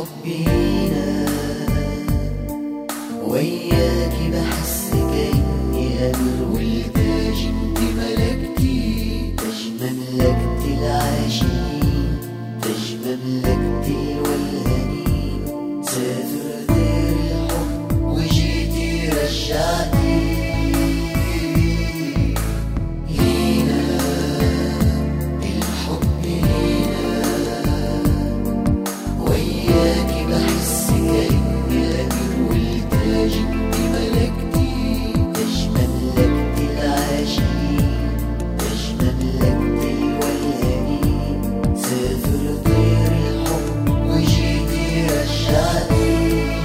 الحب هنا وياكي بحس كأني أمير والتاج انت ملكتي تاج مملكتي العاشقين تاج مملكتي الولهانين سافرت الحب وجيتي رجعتي هنا الحب هنا وياكي بحس كأني الأمير والتاج انت ملكتي تاج مملكتي العاشقين تاج مملكتي الولهانين سافرت الحب وجيتي رجعتي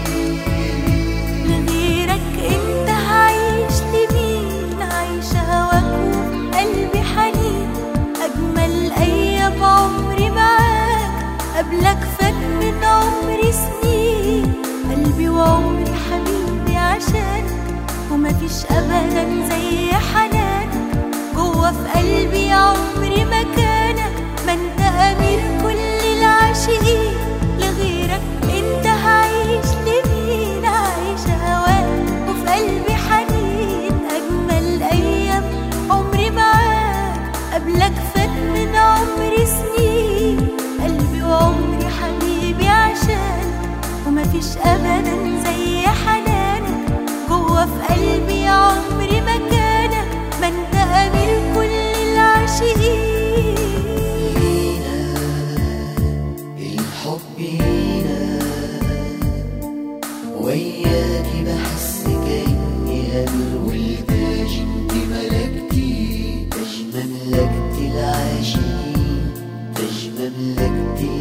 لغيرك انت هعيش لمين عايش هواك قلبي حنين اجمل ايام عمري معاك قبلك فات من عمري سنين قلبي وعمري حبيبي عشانك ومفيش ابدا زي حنانك جوا في قلبي عمري مكانك ما انت امير كل العاشقين لغيرك انت هعيش لمين عايش هواك وفي قلبي حنين اجمل ايام عمري معاك قبلك فات من عمري سنين قلبي وعمري حبيبي عشان ومفيش ابدا زي حنانك جوا في قلبي عمري مكانك ما انت امير كل العاشقين هنا الحب هنا وياكي بحس كأني أمير والتاج انت ملكتي تاج مملكتي العاشقين تاج مملكتي